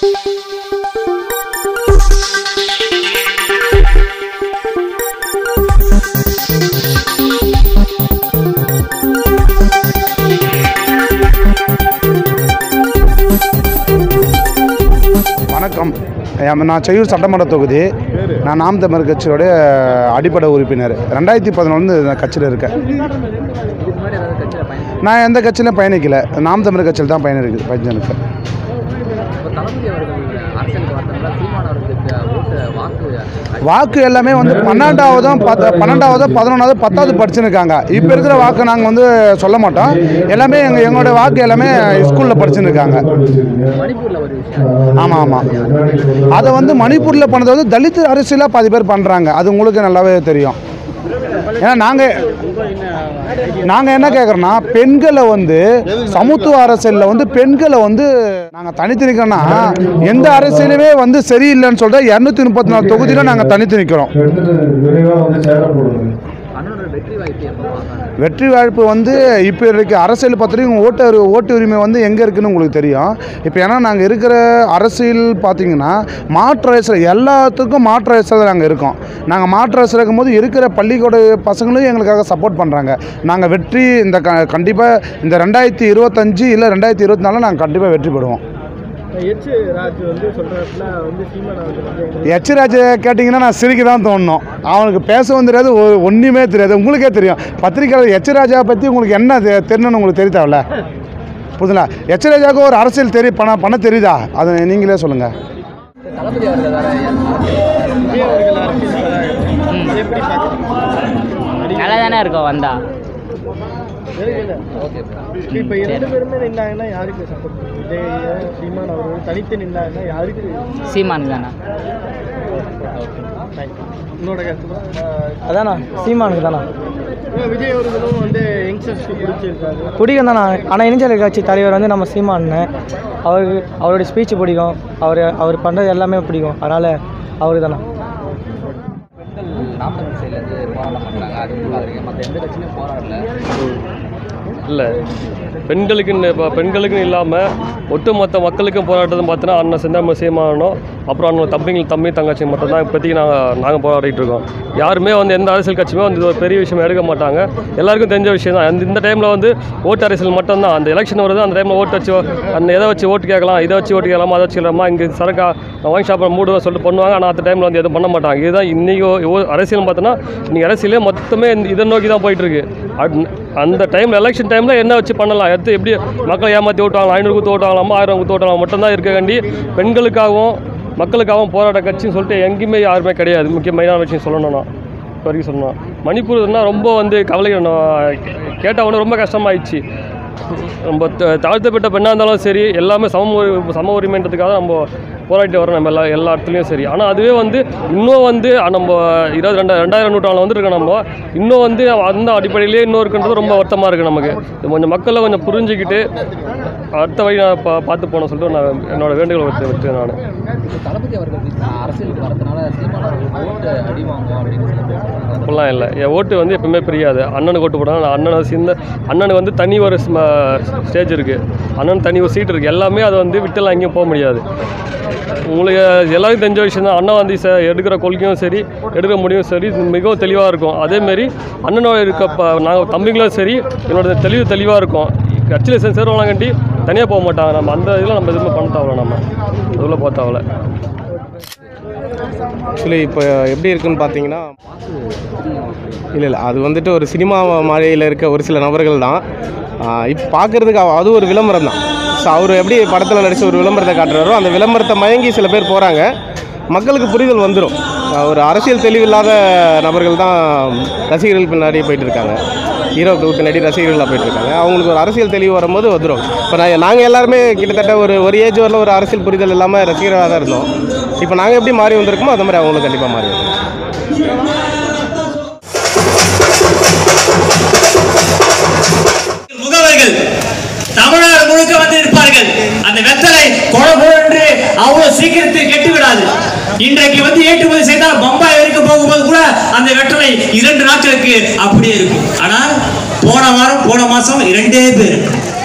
வணக்கம் என் நான் செய்யூர் சட்டமன்ற தொகுதி நான் நாம் தமிழர் கட்சியோடைய அடிப்படை உறுப்பினர் ரெண்டாயிரத்தி பதினொன்று இந்த கட்சியில் இருக்கேன் நான் எந்த கட்சியிலும் பயணிக்கல நாம் தமிழர் கட்சியில் தான் பயணிருக்கு பயணிச்சிருக்கேன் இப்போ தளபதி அவர்கள் அரசியலுக்கு வந்தாங்க சீமான் அவர்களுக்கு ஓட்டு வாக்கு வாக்கு எல்லாமே வந்து பன்னெண்டாவதும் பத்து பன்னெண்டாவது பதினொன்றாவது பத்தாவது படிச்சுருக்காங்க இப்போ இருக்கிற வாக்கு நாங்கள் வந்து சொல்ல மாட்டோம் எல்லாமே எங்கள் எங்களோட வாக்கு எல்லாமே ஸ்கூலில் படிச்சுன்னு இருக்காங்க மணிப்பூரில் ஒரு விஷயம் ஆமாம் ஆமாம் அதை வந்து மணிப்பூரில் பண்ணது வந்து தலித் அரசியலாக பாதி பேர் பண்ணுறாங்க அது உங்களுக்கு நல்லாவே தெரியும் ஏன்னா நாங்கள் நாங்கள் என்ன கேட்குறோன்னா பெண்களை வந்து சமத்துவ அரசியலில் வந்து பெண்களை வந்து நாங்கள் தனித்து நிற்கிறோன்னா எந்த அரசியலுமே வந்து சரியில்லைன்னு சொல்லிட்டு இரநூத்தி முப்பத்தி நாலு தொகுதியில் நாங்கள் தனித்து நிற்கிறோம் விரைவாக வந்து சேரப்போடுது அண்ணனோட வெற்றி வாய்ப்பு எப்போ பார்க்கறாங்க வெற்றி வாய்ப்பு வந்து இப்போ இருக்க அரசியல் பத்திரிக்கை ஓட்டு ஓட்டு உரிமை வந்து எங்கே இருக்குன்னு உங்களுக்கு தெரியும் இப்போ ஏன்னா நாங்கள் இருக்கிற அரசியல் பார்த்தீங்கன்னா மாற்று அரசியல் எல்லாத்துக்கும் மாற்று அரசியல் நாங்கள் இருக்கோம் நாங்கள் மாற்று அரசியல் இருக்கும்போது இருக்கிற பள்ளிக்கூட பசங்களும் எங்களுக்காக சப்போர்ட் பண்ணுறாங்க நாங்கள் வெற்றி இந்த க கண்டிப்பாக இந்த ரெண்டாயிரத்தி இருபத்தஞ்சு இல்லை ரெண்டாயிரத்தி இருபத்தி நாலில் நாங்கள் கண்டிப்பாக வெற்றி பெறுவோம் எச் ராஜ் வந்து சொல்கிறப்பல வந்து சீமான் அவர்கள் வந்து எங்களுக்கு எச்ராஜ் கேட்டிங்கன்னா நான் சிரிக்க தான் தோணணும் அவனுக்கு பேசவும் தெரியாது ஒ- ஒண்ணுமே தெரியாது உங்களுக்கே தெரியும் பத்திரிக்கையாளர் எச்ராஜா பற்றி உங்களுக்கு என்ன தெ- தெரியணும்னு உங்களுக்கு தெரியுதாவில்ல புரியுதுங்களா எச்ராஜாவுக்கு ஒரு அரசியல் தெரிய பண்ண பண்ண தெரியுதா அதை நீங்களே சொல்லுங்கள் தளபதி அவர்கள் வேற விஜய் அவர்கள் அரசியல் வராங்க. அதை எப்படி பார்க்குறீங்க நல்லா தானே இருக்கும் வந்தா ஓகே இப்போ இரண்டு பேருமே நின்னாங்கன்னா யாருக்கு சப்போர்ட் விஜய் சீமான் அவர்கள் தனித்து நின்னாங்கன்னா யாருக்கு சீமானுக்கு தானே உன்னோட கருத்து அதாண்ணா சீமானுக்கு தானா விஜய் அவர்களும் வந்து யங்ஸ்டர்ஸ்க்கு பிடிச்சிருக்காரு பிடிக்கும் தானே ஆனால் இணைஞ்சல் கட்சி தலைவர் வந்து நம்ம சீமான்னு அவருக்கு அவருடைய ஸ்பீச் பிடிக்கும் அவர் அவர் பண்ணுறது எல்லாமே பிடிக்கும் அதனால் அவருக்கு தானே பெண்கள் நாம் தமிழ் சைட்லேருந்து போராட்டம் பண்ணுறாங்க அது வந்து பார்க்குறீங்க மற்ற எந்த கட்சியிலும் போராடல இல்லை பெண்களுக்குன்னு இப்போ பெண்களுக்குன்னு இல்லாமல் ஒட்டுமொத்த மக்களுக்கும் போராட்டத்தை பார்த்தோன்னா அண்ணன் செந்தாம சீமானோ அப்புறம் அண்ணன் தம்பிங்க தம்பி தங்கச்சி மட்டும் தான் இப்போதைக்கு நாங்கள் நாங்கள் போராடிட்டு இருக்கோம் யாருமே வந்து எந்த அரசியல் கட்சியுமே வந்து இது ஒரு பெரிய விஷயம் எடுக்க மாட்டாங்க எல்லாருக்கும் தெரிஞ்ச விஷயம் தான் இந்த இந்த டைமில் வந்து ஓட்டு அரசியல் மட்டும்தான் அந்த எலெக்ஷன் வருது அந்த டைமில் ஓட்டு வச்சு அந்த எதை வச்சு ஓட்டு கேட்கலாம் இதை வச்சு ஓட்டு கேட்கலாமா அதை வச்சு கேட்கலாமா இங்கே சரக்கா ஒயின் ஷாப்பை மூடுவேன் சொல்லிட்டு பண்ணுவாங்க ஆனால் அந்த டைமில் வந்து எதுவும் பண்ண மாட்டாங்க இதுதான் இன்றைக்கி அரசியல் பார்த்தோன்னா இன்றைக்கி அரசியலே மொத்தமே இந்த- இதை நோக்கி தான் போயிட்டுருக்கு அந்த டைமில் எலெக்ஷன் டைமில் என்ன வச்சு பண்ணலாம் எடுத்து எப்படி மக்களை ஏமாற்றி ஓட்டுவாங்க ஐநூறு குத்து ஓட்டுவாங்களாமா ஆயிரம் குத்து ஓட்டுவாங்க மட்டும்தான் இருக்கக்காண்டி பெண்களுக்காகவும் மக்களுக்காகவும் போராட்ட கட்சின்னு சொல்லிட்டு எங்கேயுமே யாருமே கிடையாது முக்கிய மெயினான விஷயம் சொல்லணும்னா இப்போ வரைக்கும் சொல்லணும் மணிப்பூர்னா ரொம்ப வந்து கவலை கேட்டால் ஒன்று ரொம்ப கஷ்டமாயிடுச்சு நம்ம த- தாழ்த்தப்பட்ட பெண்ணாக இருந்தாலும் சரி எல்லாமே சம உரி- சம உரிமைன்றதுக்காக நம்ம போராடிட்டு வரோம் நம்ம எல்லா எல்லா இடத்துலையும் சரி ஆனால் அதுவே வந்து இன்னும் வந்து அஹ், நம்ம இருபது ரெண்டா ரெண்டாயிரம் நூற்றாண்டில் வந்துருக்கோம் நம்ம இன்னும் வந்து அந்த அடிப்படையிலே இன்னும் இருக்குன்றது ரொம்ப வருத்தமாக இருக்குது நமக்கு இது கொஞ்சம் மக்களை கொஞ்சம் புரிஞ்சுக்கிட்டு அடுத்த வழி நான் பா பார்த்து போன சொல்லிட்டு நான் என்னோட வேண்டுகோளை வச்சு வச்சு நான் இப்போ தளபதி அவர்கள் அரசியலுக்கு வரதுனால சீமான் அவர்களுக்கு ஓட்டு அடி வாங்கும் அப்படின்னு சொல்லி பேசுறாங்க. அப்படிலாம் இல்லை என் ஓட்டு வந்து எப்பவுமே பிரியாது அண்ணனுக்கு ஓட்டு போடாமல் அண்ணனை சிந்த அண்ணனுக்கு வந்து தனி ஒரு ஸ்டேஜ் இருக்குது அண்ணன் தனி ஒரு சீட் இருக்குது எல்லாமே அதை வந்து விட்டுலாம் எங்கேயும் போக முடியாது உங்களுக்கு எல்லாருக்கும் தெரிஞ்ச விஷயம் தான் அண்ணன் வந்து ச- எடுக்கிற கொள்கையும் சரி எடுக்கிற முடியும் சரி மிகவும் தெளிவாக இருக்கும் அதேமாரி அண்ணனோட இருக்க ப நாங்கள் தம்பிங்களும் சரி என்னோட தெளிவு தெளிவாக இருக்கும் கட்சியில் சே சேருவாங்கண்டி தனியாக போக மாட்டாங்க நம்ம அந்த இதில் நம்ம எதுவுமே பண்ண தேவையில்ல நம்ம அதுக்குள்ளே போக தேவையில்ல ஆக்சுவலி இப்போ எப்படி இருக்குன்னு பார்த்தீங்கன்னா இல்லை இல்லை அது வந்துட்டு ஒரு சினிமா மாலையில் இருக்க ஒரு சில நபர்கள் தான் இப்போ பார்க்குறதுக்கு அது ஒரு விளம்பரம் தான் ஸோ அவர் எப்படி படத்தில் நடித்த ஒரு விளம்பரத்தை காட்டுறாரோ அந்த விளம்பரத்தை மயங்கி சில பேர் போகிறாங்க மக்களுக்கு புரிதல் வந்துடும் ஒரு அரசியல் தெளிவில்லாத நபர்கள் தான் ரசிகர்கள் பின்னாடி போயிட்டு இருக்காங்க ஹீரோக்கள் பின்னாடி ரசிகர்களாக போயிட்டு இருக்காங்க அவங்களுக்கு ஒரு அரசியல் தெளிவு வரும்போது வந்துடும் இப்போ நான் நாங்கள் எல்லாருமே கிட்டத்தட்ட ஒரு ஒரு ஏஜ் வரல ஒரு அரசியல் புரிதல் இல்லாமல் ரசிகராக தான் இருந்தோம் இப்போ நாங்கள் எப்படி மாறி வந்திருக்கோமோ அந்த மாதிரி அவங்களும் கண்டிப்பாக மாறி வரும் முகவர்கள் தமிழ்நாடு முழுக்க வந்து இருப்பார்கள் அந்த வெத்தலை குழம்பு என்று அவ்வளவு சீக்கிரத்தில் கெட்டு விடாது இன்றைக்கு வந்து ஏற்றுமதி செய்தால் பம்பாய் வரைக்கும் போகும்போது கூட அந்த வெத்தலை இரண்டு நாட்களுக்கு அப்படியே இருக்கும் ஆனால் போன வாரம் போன மாசம் இரண்டே பேர்